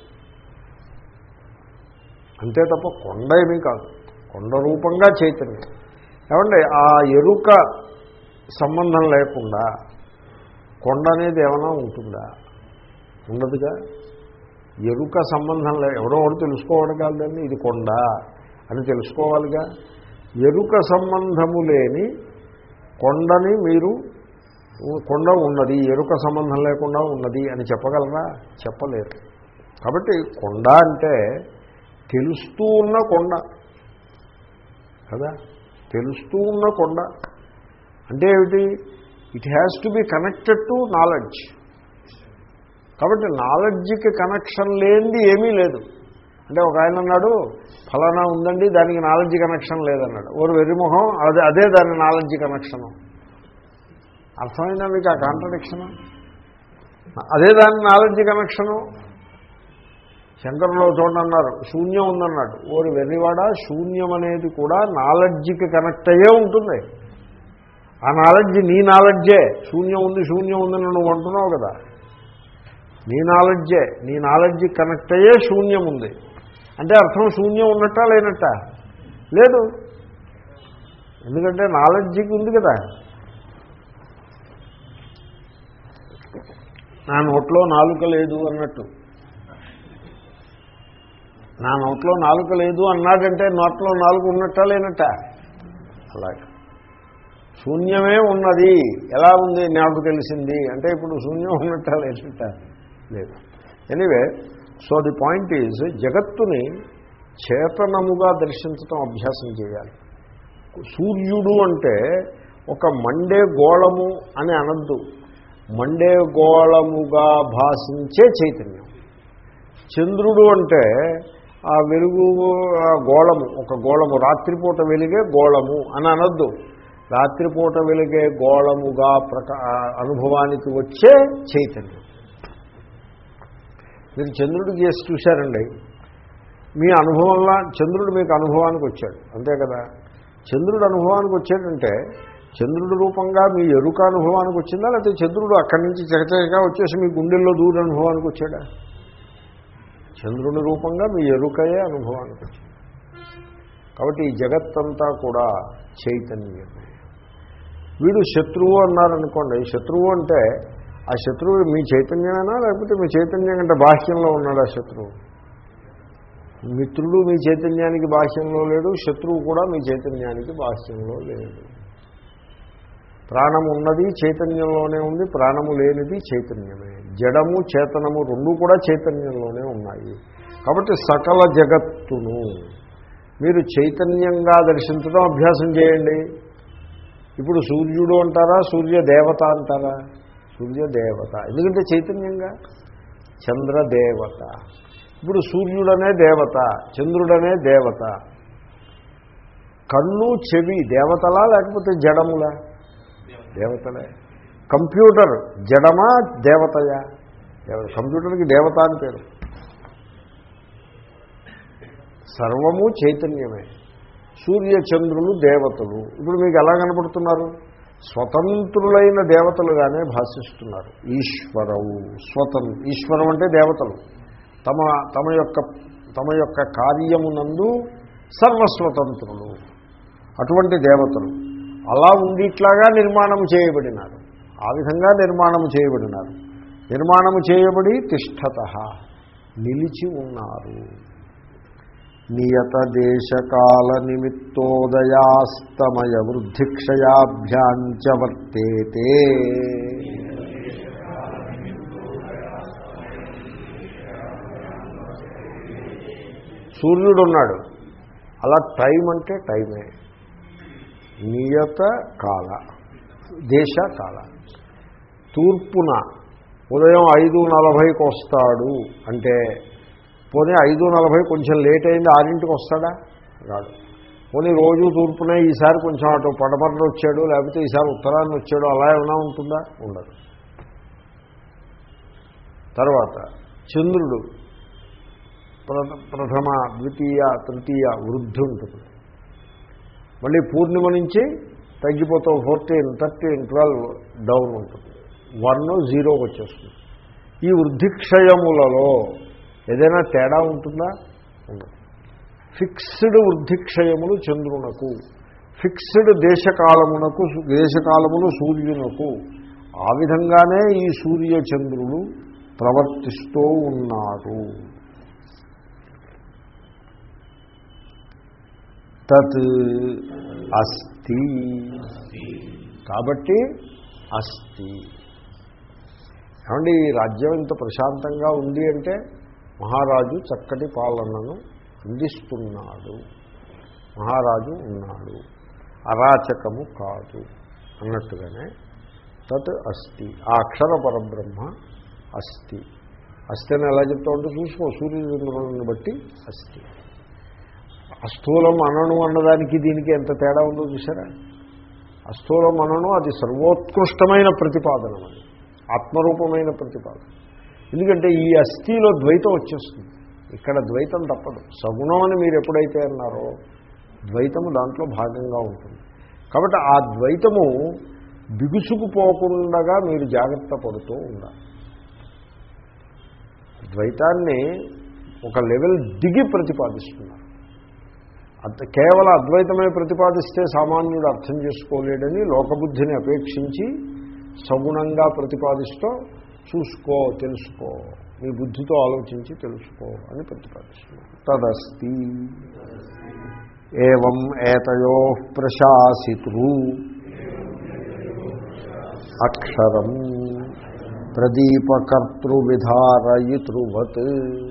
అంతే తప్ప కొండ ఏమీ కాదు కొండ రూపంగా చైతన్యం ఏమండి ఆ ఎరుక సంబంధం లేకుండా కొండ అనేది ఏమైనా ఉంటుందా ఉండదుగా ఎరుక సంబంధం లే ఎవడో ఒకటి తెలుసుకోవడం కాదండి ఇది కొండ అని తెలుసుకోవాలిగా ఎరుక సంబంధము లేని కొండని మీరు కొండ ఉన్నది ఎరుక సంబంధం లేకుండా ఉన్నది అని చెప్పగలరా చెప్పలేరు కాబట్టి కొండ అంటే తెలుస్తూ ఉన్న కొండ కదా తెలుస్తూ ఉన్న కొండ అంటే ఏమిటి it has to be connected to knowledge కాబట్టి నాలెడ్జ్కి కనెక్షన్ లేనిది ఏమీ లేదు అంటే ఒక ఆయన అన్నాడు ఫలానా ఉందండి దానికి నాలెడ్జ్ కనెక్షన్ లేదన్నాడు ఓరు వెర్రిమొహం అదే అదే దాని నాలెడ్జ్ కనెక్షను అర్థమైందా మీకు ఆ కాంట్రడిక్షను అదే దాని నాలెడ్జ్ కనెక్షను శంకరులో చూడండి అన్నారు శూన్యం ఉందన్నాడు ఓరి వెర్రివాడ శూన్యం అనేది కూడా నాలెడ్జ్కి కనెక్ట్ అయ్యే ఉంటుంది ఆ నాలెడ్జ్ నీ నాలెడ్జే శూన్యం ఉంది శూన్యం ఉందని నువ్వు అంటున్నావు కదా నీ నాలెడ్జే నీ నాలెడ్జ్ కనెక్ట్ అయ్యే శూన్యం ఉంది అంటే అర్థం శూన్యం ఉన్నట్టా లేనట్టా లేదు ఎందుకంటే నాలెడ్జ్కి ఉంది కదా నా నోట్లో నాలుక లేదు అన్నట్టు నా నోట్లో నాలుక లేదు అన్నాడంటే నోట్లో నాలుగు ఉన్నట్టా లేనట్టా అలాగే శూన్యమే ఉన్నది ఎలా ఉంది నాకు తెలిసింది అంటే ఇప్పుడు శూన్యం ఉన్నట్టా లేనట్టా లేదు anyway so the point is జగత్తుని చేతనముగా దర్శించటం అభ్యాసం చేయాలి సూర్యుడు అంటే ఒక మండే గోళము అని అనద్దు మండే గోళముగా భాషించే చైతన్యం చంద్రుడు అంటే ఆ వెలుగు ఆ గోళము ఒక గోళము రాత్రిపూట వెలిగే గోళము అని అనొద్దు రాత్రిపూట వెలిగే గోళముగా ప్రకా అనుభవానికి వచ్చే చైతన్యం మీరు చంద్రుడికి చేసి చూశారండి మీ అనుభవంలో చంద్రుడు మీకు అనుభవానికి వచ్చాడు అంతే కదా చంద్రుడు అనుభవానికి వచ్చాడంటే చంద్రుడి రూపంగా మీ ఎరుక అనుభవానికి వచ్చిందా లేకపోతే చంద్రుడు అక్కడి నుంచి చకచకగా వచ్చేసి మీ గుండెల్లో దూర అనుభవానికి వచ్చాడా చంద్రుని రూపంగా మీ ఎరుకయే అనుభవానికి వచ్చింది కాబట్టి ఈ జగత్తంతా కూడా చైతన్యమే వీడు శత్రువు అన్నారనుకోండి శత్రువు అంటే ఆ శత్రువు మీ చైతన్యమేనా లేకపోతే మీ చైతన్యం కంటే బాహ్యంలో ఉన్నాడు ఆ శత్రువు మిత్రుడు మీ చైతన్యానికి బాహ్యంలో లేడు శత్రువు కూడా మీ చైతన్యానికి బాహ్యంలో లేడు ప్రాణము ఉన్నది చైతన్యంలోనే ఉంది ప్రాణము లేనిది చైతన్యమే జడము చేతనము రెండు కూడా చైతన్యంలోనే ఉన్నాయి కాబట్టి సకల జగత్తును మీరు చైతన్యంగా దర్శించడం అభ్యాసం చేయండి ఇప్పుడు సూర్యుడు అంటారా సూర్య దేవత అంటారా సూర్య దేవత ఎందుకంటే చైతన్యంగా చంద్రదేవత ఇప్పుడు సూర్యుడనే దేవత చంద్రుడనే దేవత కన్ను చెవి దేవతలా లేకపోతే జడములా దేవతలే కంప్యూటర్ జడమా దేవతయా దేవత కంప్యూటర్కి దేవత అని పేరు సర్వము చైతన్యమే సూర్య చంద్రులు దేవతలు ఇప్పుడు మీకు ఎలా కనపడుతున్నారు స్వతంత్రులైన దేవతలుగానే భాషిస్తున్నారు ఈశ్వరవు స్వతం ఈశ్వరం అంటే దేవతలు తమ తమ యొక్క తమ యొక్క కార్యమునందు సర్వస్వతంత్రులు అటువంటి దేవతలు అలా ఉండిట్లాగా నిర్మాణం చేయబడినారు ఆ విధంగా నిర్మాణం చేయబడినారు నిర్మాణము చేయబడి తిష్టత నిలిచి ఉన్నారు నియత దేశకాల నిమిత్తోదయాస్తమయ వృద్ధిక్షయాభ్యాంచ వర్తేతే సూర్యుడు ఉన్నాడు అలా టైం అంటే టైమే నియత కాల దేశ కాల తూర్పున ఉదయం ఐదు నలభైకి వస్తాడు అంటే పోనీ ఐదు నలభై కొంచెం లేట్ అయింది ఆరింటికి వస్తాడా రాడు పోనీ రోజు తూర్పునే ఈసారి కొంచెం అటు పడమరణ వచ్చాడు లేకపోతే ఈసారి ఉత్తరాన్ని వచ్చాడు అలా ఏమైనా ఉంటుందా ఉండదు తర్వాత చంద్రుడు ప్రథ- ప్రథమ ద్వితీయ తృతీయ వృద్ధి ఉంటుంది మళ్ళీ పూర్ణిమ నుంచి తగ్గిపోతూ ఫోర్టీన్ థర్టీన్ ట్వెల్వ్ డౌన్ ఉంటుంది వన్ జీరోకి వచ్చేస్తుంది ఈ వృద్ధిక్షయములలో ఏదైనా తేడా ఉంటుందా ఉండదు ఫిక్స్డ్ వృద్ధిక్షయములు చంద్రునకు ఫిక్స్డ్ దేశకాలమునకు దేశకాలములు సూర్యునకు ఆ విధంగానే ఈ సూర్య చంద్రులు ప్రవర్తిస్తూ ఉన్నారు తత్ అస్తి కాబట్టి అస్తి ఏమండి ఈ రాజ్యం ఇంత ప్రశాంతంగా ఉంది అంటే మహారాజు చక్కటి పాలనను అందిస్తున్నాడు మహారాజు ఉన్నాడు అరాచకము కాదు అన్నట్టుగానే తత్ అస్తి ఆ అక్షర పరబ్రహ్మ అస్తి అస్తి అని ఎలా చెప్తా ఉంటే చూసుకో సూర్యచంద్రులను బట్టి అస్తి అస్థూలం అనను అన్నదానికి దీనికి ఎంత తేడా ఉందో చూసారా అస్థూలం అనను అది సర్వోత్కృష్టమైన ప్రతిపాదన అది ఆత్మరూపమైన ప్రతిపాదన ఎందుకంటే ఈ అస్థిలో ద్వైతం వచ్చేస్తుంది ఇక్కడ ద్వైతం తప్పదు సగుణం అని మీరు ఎప్పుడైతే అన్నారో ద్వైతము దాంట్లో భాగంగా ఉంటుంది కాబట్టి ఆ ద్వైతము బిగుసుకుపోకుండా మీరు జాగ్రత్త పడుతూ ఉండాలి ద్వైతాన్ని ఒక లెవెల్ దిగి ప్రతిపాదిస్తున్నారు అంత కేవలం అద్వైతమే ప్రతిపాదిస్తే సామాన్యుడు అర్థం చేసుకోలేడని లోకబుద్ధిని అపేక్షించి సగుణంగా ప్రతిపాదిస్తూ చూసుకో తెలుసుకో మీ బుద్ధితో ఆలోచించి తెలుసుకో అని ప్రతిపాదిస్తున్నారు తదస్తి ఏం ఏతయో ప్రశాసితృ అక్షరం ప్రదీపకర్తృవిధారయితృవత్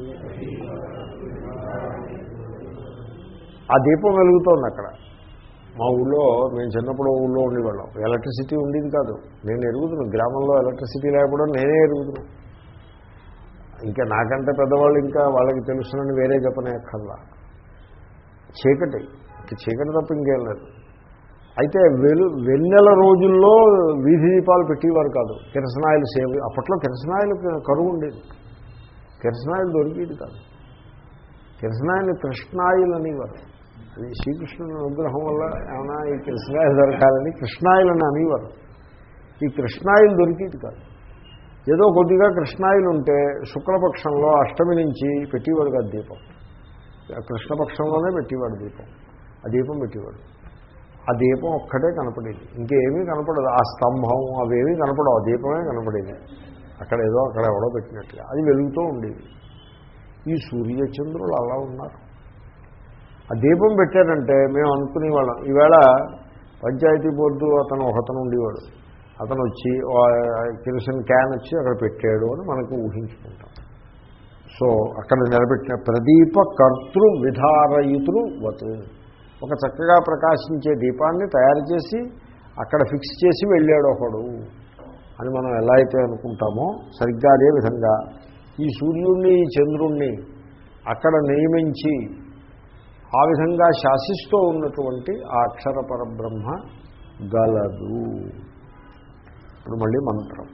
ఆ దీపం వెలుగుతోంది అక్కడ మా ఊళ్ళో మేము చిన్నప్పుడు ఊళ్ళో ఉండేవాళ్ళం ఎలక్ట్రిసిటీ ఉండేది కాదు నేను ఎరుగుతున్నాను గ్రామంలో ఎలక్ట్రిసిటీ లేకపోవడం నేనే ఎరుగుతున్నాను ఇంకా నాకంటే పెద్దవాళ్ళు ఇంకా వాళ్ళకి తెలుసునని వేరే చెప్పనే అక్కర్లా చీకటి ఇంక చీకటి తప్ప ఇంకేం లేదు అయితే వెలు వెన్నెల రోజుల్లో వీధి దీపాలు పెట్టేవారు కాదు కిరసనాయిల్ సేవ్ అప్పట్లో కిరసనాయిల్ కరువు ఉండేది కిరసనాయిల్ దొరికేది కాదు కిరసనాయిల్ కృష్ణాయిల్ అనేవారు అది శ్రీకృష్ణుని అనుగ్రహం వల్ల ఏమైనా ఈ కృష్ణాయిల్ దొరకాలని కృష్ణాయిల్ అని అనేవారు ఈ కృష్ణాయిల్ దొరికేది కాదు ఏదో కొద్దిగా కృష్ణాయిల్ ఉంటే శుక్లపక్షంలో అష్టమి నుంచి పెట్టేవాడు కాదు దీపం కృష్ణపక్షంలోనే పెట్టేవాడు దీపం ఆ దీపం పెట్టేవాడు ఆ దీపం ఒక్కటే కనపడేది ఇంకేమీ కనపడదు ఆ స్తంభం అవేమీ కనపడవు ఆ దీపమే కనపడేది అక్కడ ఏదో అక్కడ ఎవడో పెట్టినట్టుగా అది వెలుగుతూ ఉండేది ఈ సూర్యచంద్రులు అలా ఉన్నారు ఆ దీపం పెట్టారంటే మేము అనుకునేవాళ్ళం ఈవేళ పంచాయతీ బోర్డు అతను ఒకతను ఉండేవాడు అతను వచ్చి కిరసన్ క్యాన్ వచ్చి అక్కడ పెట్టాడు అని మనకు ఊహించుకుంటాం సో అక్కడ నిలబెట్టిన ప్రదీప కర్తృ విధారయుతులు వత్ ఒక చక్కగా ప్రకాశించే దీపాన్ని తయారు చేసి అక్కడ ఫిక్స్ చేసి వెళ్ళాడు ఒకడు అని మనం ఎలా అయితే అనుకుంటామో సరిగ్గా అదే విధంగా ఈ సూర్యుణ్ణి ఈ చంద్రుణ్ణి అక్కడ నియమించి ఆ విధంగా శాసిస్తూ ఉన్నటువంటి ఆ అక్షర పరబ్రహ్మ గలదు ఇప్పుడు మళ్ళీ మంత్రం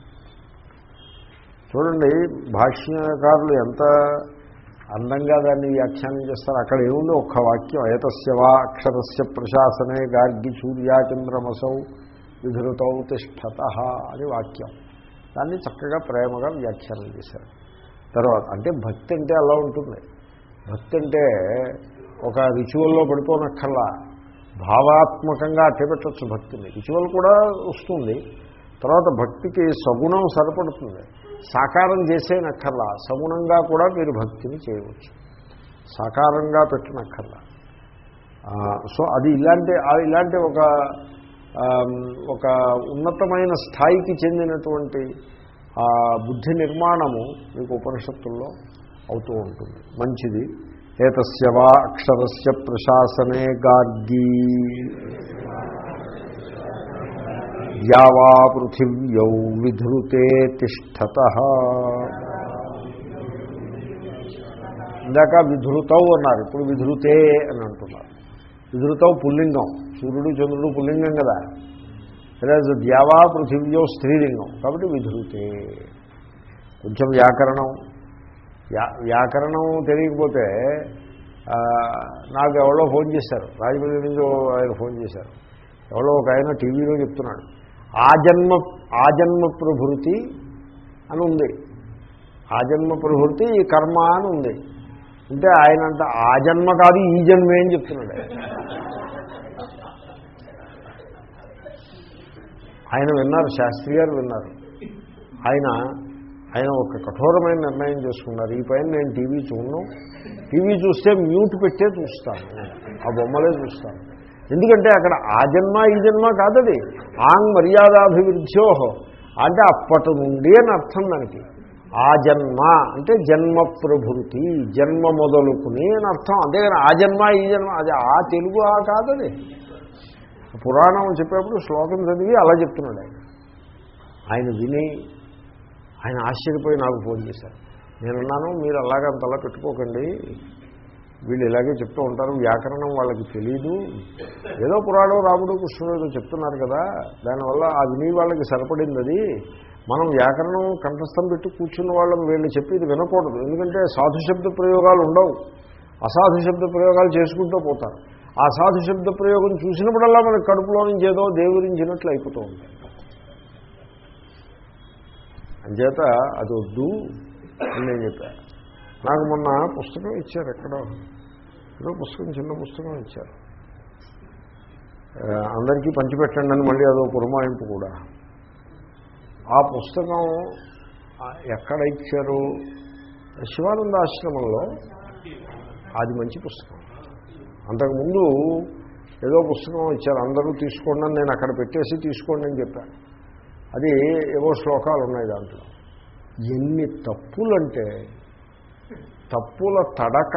చూడండి భాష్యకారులు ఎంత అందంగా దాన్ని వ్యాఖ్యానం చేస్తారు అక్కడ ఏముంది ఒక్క వాక్యం ఏతస్యవా అక్షరస్య ప్రశాసనే గార్గి సూర్యాచంద్రమసౌ విధృతౌ తిష్టత అని వాక్యం దాన్ని చక్కగా ప్రేమగా వ్యాఖ్యానం చేశారు తర్వాత అంటే భక్తి అంటే అలా ఉంటుంది భక్తి అంటే ఒక రిచువల్లో పడిపోనక్కర్లా భావాత్మకంగా అట్టపెట్టచ్చు భక్తిని రిచువల్ కూడా వస్తుంది తర్వాత భక్తికి సగుణం సరిపడుతుంది సాకారం చేసేనక్కర్లా సగుణంగా కూడా మీరు భక్తిని చేయవచ్చు సాకారంగా పెట్టినక్కర్లా సో అది ఇలాంటి ఇలాంటి ఒక ఒక ఉన్నతమైన స్థాయికి చెందినటువంటి బుద్ధి నిర్మాణము మీకు ఉపనిషత్తుల్లో అవుతూ ఉంటుంది మంచిది ఏతస్య వా అక్షరస్య ప్రశాసనే గార్గీ యావా పృథివ్యౌ విధృతే తిష్టత ఇందాక విధృతౌ అన్నారు ఇప్పుడు విధృతే అని అంటున్నారు విధృతౌ పుల్లింగం సూర్యుడు చంద్రుడు పుల్లింగం కదా లేదా ద్యావా పృథివ్యో స్త్రీలింగం కాబట్టి విధృతే కొంచెం వ్యాకరణం వ్యా- వ్యాకరణం తెలియకపోతే ఆ, నాకు ఎవరో ఫోన్ చేశారు రాజమండ్రి నుంచి ఓ ఆయన ఫోన్ చేశారు ఎవరో ఒక ఆయన టీవీలో చెప్తున్నాడు ఆజన్మ ఆజన్మ ప్రభృతి అని ఉంది ఆజన్మ ప్రభృతి ఈ కర్మ అని ఉంది అంటే ఆయన అంట ఆ జన్మ కాదు ఈ జన్మే అని చెప్తున్నాడు ఆయన. ఆయన విన్నారు శాస్త్రి గారు విన్నారు ఆయన ఆయన ఒక కఠోరమైన నిర్ణయం చేసుకున్నారు ఈ పైన నేను టీవీ చూడను టీవీ చూస్తే మ్యూట్ పెట్టే చూస్తాను ఆ బొమ్మలే చూస్తాను ఎందుకంటే అక్కడ ఆ జన్మ ఈ జన్మ కాదది ఆంగ్ మర్యాదాభివృద్ధ్యో అంటే అప్పటి నుండి అని అర్థం దానికి ఆ జన్మ అంటే జన్మ ప్రభృతి జన్మ మొదలుకుని అని అర్థం అంతేగాని ఆ జన్మ ఈ జన్మ అది ఆ తెలుగు ఆ కాదది పురాణం చెప్పేప్పుడు శ్లోకం చదివి అలా చెప్తున్నాడు ఆయన ఆయన విని ఆయన ఆశ్చర్యపోయి నాకు ఫోన్ చేశారు నేనున్నాను మీరు అలాగే అంతలా పెట్టుకోకండి వీళ్ళు ఇలాగే చెప్తూ ఉంటారు వ్యాకరణం వాళ్ళకి తెలియదు ఏదో పురాణం రాముడు కృష్ణుడు ఏదో చెప్తున్నారు కదా దానివల్ల ఆ విని వాళ్ళకి సరిపడింది అది మనం వ్యాకరణం కంఠస్థం పెట్టి కూర్చున్న వాళ్ళం వీళ్ళు చెప్పేది వినకూడదు ఎందుకంటే సాధు శబ్ద ప్రయోగాలు ఉండవు అసాధు శబ్ద ప్రయోగాలు చేసుకుంటూ పోతారు ఆ సాధు శబ్ద ప్రయోగం చూసినప్పుడల్లా మనకి కడుపులో నుంచి ఏదో దేవురించినట్లు అయిపోతూ ఉంటాయి అంచేత అది వద్దు అని నేను చెప్పాను నాకు మొన్న పుస్తకం ఇచ్చారు ఎక్కడో ఏదో పుస్తకం చిన్న పుస్తకం ఇచ్చారు ఆ, అందరికీ పంచిపెట్టండి అని మళ్ళీ అదో పురమాయింపు కూడా ఆ పుస్తకం ఆ, ఎక్కడ ఇచ్చారు శివానంద ఆశ్రమంలో అది మంచి పుస్తకం అంతకుముందు ఏదో పుస్తకం ఇచ్చారు అందరూ తీసుకోండి అని నేను అక్కడ పెట్టేసి తీసుకోండి అని చెప్పాను అది ఏవో శ్లోకాలు ఉన్నాయి దాంట్లో ఎన్ని తప్పులంటే తప్పుల తడక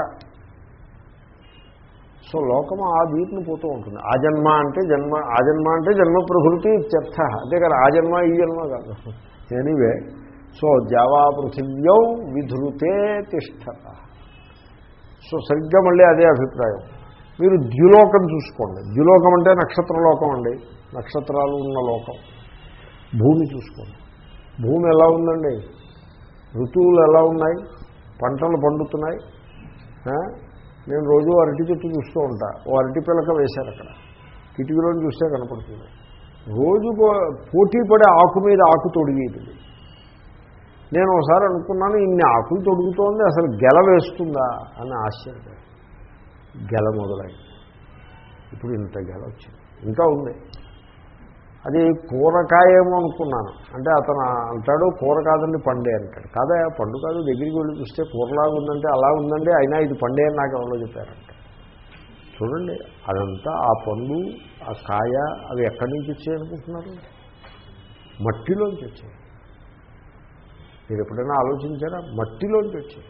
సో లోకం ఆ దీటిని పోతూ ఉంటుంది ఆ జన్మ అంటే జన్మ ఆ జన్మ అంటే జన్మ ప్రకృతి ఇత్యర్థ అంతే కదా ఆ జన్మ ఈ జన్మ కాదు ఎనీవే సో జావా పృథివ్యౌ విధృతే తిష్టత సో సరిగ్గా మళ్ళీ అదే అభిప్రాయం మీరు ద్యులోకం చూసుకోండి ద్యులోకం అంటే నక్షత్రలోకం అండి నక్షత్రాలు ఉన్న లోకం భూమి చూసుకోండి భూమి ఎలా ఉందండి ఋతువులు ఎలా ఉన్నాయి పంటలు పండుతున్నాయి ఆ? నేను రోజు అరటి చెట్టు చూస్తూ ఉంటా ఓ అరటి పిలక వేశారు అక్కడ కిటికీలో చూస్తే కనపడుతుంది రోజు పో- పోటీ పడే ఆకు మీద ఆకు తొడిగేది నేను ఒకసారి అనుకున్నాను ఇన్ని ఆకులు తొడుగుతోంది అసలు గెల వేస్తుందా అని ఆశ్చర్య గెల మొదలైంది ఇప్పుడు ఇంత గెల వచ్చింది ఇంకా ఉంది అది కూరకాయేమో అనుకున్నాను అంటే అతను అంటాడు కూర కాదండి పండే అంటాడు కాదా పండు కాదు దగ్గరికి వెళ్ళి చూస్తే కూరలాగా ఉందంటే అలా ఉందండి అయినా ఇది పండే అని నాకు ఎవరో చెప్పారంట చూడండి అదంతా ఆ పండు ఆ కాయ అవి ఎక్కడి నుంచి వచ్చాయి అనుకుంటున్నారు మట్టిలోంచి వచ్చాయి మీరు ఎప్పుడైనా ఆలోచించారా మట్టిలోంచి వచ్చాయి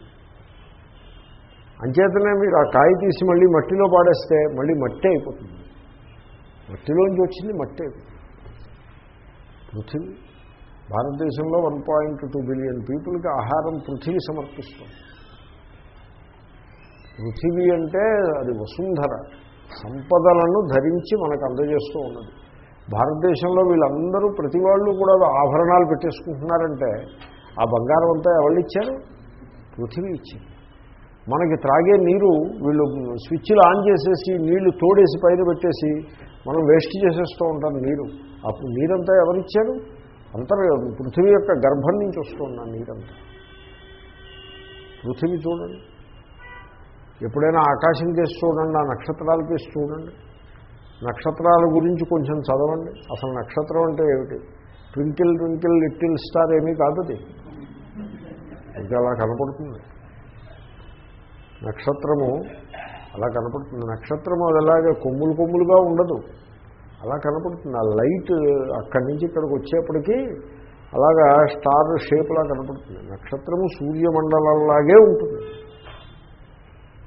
అంచేతనే మీరు ఆ కాయ తీసి మళ్ళీ మట్టిలో పాడేస్తే మళ్ళీ మట్టి అయిపోతుంది మట్టిలోంచి వచ్చింది మట్టి అయిపోతుంది పృథివీ భారతదేశంలో వన్ పాయింట్ టూ బిలియన్ పీపుల్కి ఆహారం పృథివీ సమర్పిస్తుంది పృథివీ అంటే అది వసుంధర సంపదలను ధరించి మనకు అందజేస్తూ ఉన్నది భారతదేశంలో వీళ్ళందరూ ప్రతి వాళ్ళు కూడా ఆభరణాలు పెట్టేసుకుంటున్నారంటే ఆ బంగారం అంతా ఎవరు ఇచ్చారు పృథివీ ఇచ్చింది మనకి త్రాగే నీరు వీళ్ళు స్విచ్లు ఆన్ చేసేసి నీళ్లు తోడేసి పైన పెట్టేసి మనం వేస్ట్ చేసేస్తూ ఉంటాం నీరు అప్పుడు నీరంతా ఎవరిచ్చారు అంతర్ పృథివీ యొక్క గర్భం నుంచి వస్తున్న నీరంతా పృథివీ చూడండి ఎప్పుడైనా ఆకాశం కేసి చూడండి ఆ నక్షత్రాల కేసి చూడండి నక్షత్రాల గురించి కొంచెం చదవండి అసలు నక్షత్రం అంటే ఏమిటి ట్వింకిల్ ట్వింకిల్ లిటిల్ స్టార్ ఏమీ కాదు అది ఇంకా అలా కనపడుతుంది నక్షత్రము అలా కనపడుతుంది నక్షత్రము అది అలాగే కొమ్ములు కొమ్ములుగా ఉండదు అలా కనపడుతుంది ఆ లైట్ అక్కడి నుంచి ఇక్కడికి వచ్చేప్పటికీ అలాగా స్టార్ షేప్లా కనపడుతుంది నక్షత్రము సూర్యమండలంలాగే ఉంటుంది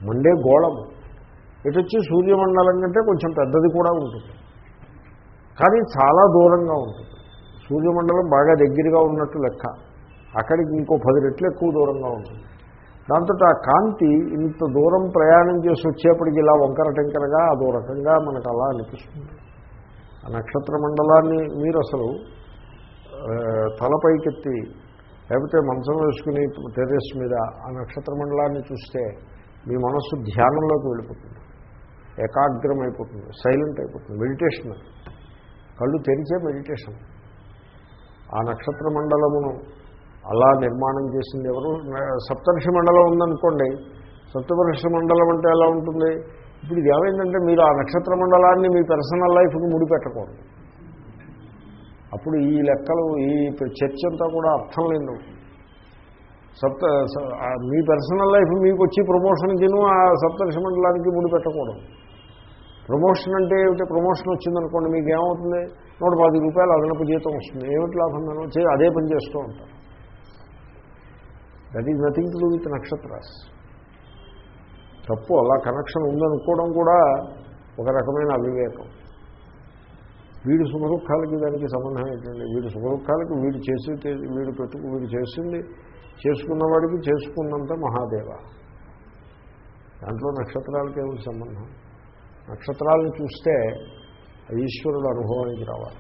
మండే గోళము ఇటు వచ్చి సూర్యమండలం కంటే కొంచెం పెద్దది కూడా ఉంటుంది కానీ చాలా దూరంగా ఉంటుంది సూర్యమండలం బాగా దగ్గరగా ఉన్నట్టు లెక్క అక్కడికి ఇంకో పది రెట్లు ఎక్కువ దూరంగా ఉంటుంది దాంతో ఆ కాంతి ఇంత దూరం ప్రయాణం చేసి వచ్చేప్పటికి ఇలా వంకర టెంకరగా అదో రకంగా మనకు అలా అనిపిస్తుంది ఆ నక్షత్ర మండలాన్ని మీరు అసలు ఆ, తలపైకెత్తి లేకపోతే మంచం వేసుకుని టెర్రస్ మీద ఆ నక్షత్ర మండలాన్ని చూస్తే మీ మనస్సు ధ్యానంలోకి వెళ్ళిపోతుంది ఏకాగ్రం అయిపోతుంది సైలెంట్ అయిపోతుంది మెడిటేషన్ అది. కళ్ళు తెరిచే మెడిటేషన్ ఆ నక్షత్ర మండలమును అలా నిర్మాణం చేసింది ఎవరు సప్తర్షి మండలం ఉందనుకోండి సప్తవర్ష మండలం అంటే ఎలా ఉంటుంది ఇప్పుడు ఇది ఏమైందంటే మీరు ఆ నక్షత్ర మండలాన్ని మీ పర్సనల్ లైఫ్కి ముడిపెట్టకూడదు అప్పుడు ఈ లెక్కలు ఈ చర్చ అంతా కూడా అర్థం లేదు సప్త స- ఆ మీ పర్సనల్ లైఫ్ మీకు వచ్చి ప్రమోషన్కిను ఆ సప్తర్షి మండలానికి ముడిపెట్టకూడదు ప్రమోషన్ అంటే ఏమిటి ప్రమోషన్ వచ్చిందనుకోండి మీకు ఏమవుతుంది నూట పది రూపాయలు అదనపు జీతం వస్తుంది ఏమిటి లాభం దాని వచ్చి అదే పని చేస్తూ ఉంటారు that is nothing to do with నక్షత్రాస్ తప్పు అలా కనెక్షన్ ఉందనుకోవడం కూడా ఒక రకమైన అవివేకం వీడి సుఖదుఖాలకి దానికి సంబంధం ఏంటండి వీడి సుఖదుఖాలకి వీడు చేసి వీడు పెట్టుకు వీడు చేసింది చేసుకున్నవాడికి చేసుకున్నంత మహాదేవ దాంట్లో నక్షత్రాలకి ఏమిటి సంబంధం నక్షత్రాలను చూస్తే ఆ ఈశ్వరుడు అనుభవానికి రావాలి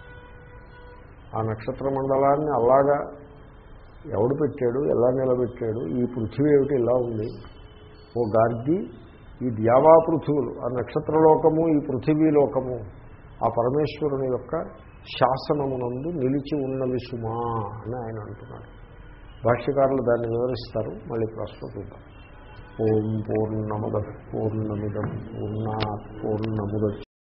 ఆ నక్షత్ర మండలాన్ని అలాగా ఎవడు పెట్టాడు ఎలా నిలబెట్టాడు ఈ పృథివీ ఏమిటి ఇలా ఉంది ఓ గార్గి ఈ ద్యావా పృథువులు ఆ నక్షత్రలోకము ఈ పృథివీ లోకము ఆ పరమేశ్వరుని యొక్క శాసనమునందు నిలిచి ఉన్నవి సుమా అని ఆయన అంటున్నాడు భాష్యకారులు దాన్ని వివరిస్తారు మళ్ళీ ప్రస్తుతం ఓం పూర్ణముద పూర్ణమిదం పూర్ణా పూర్ణముద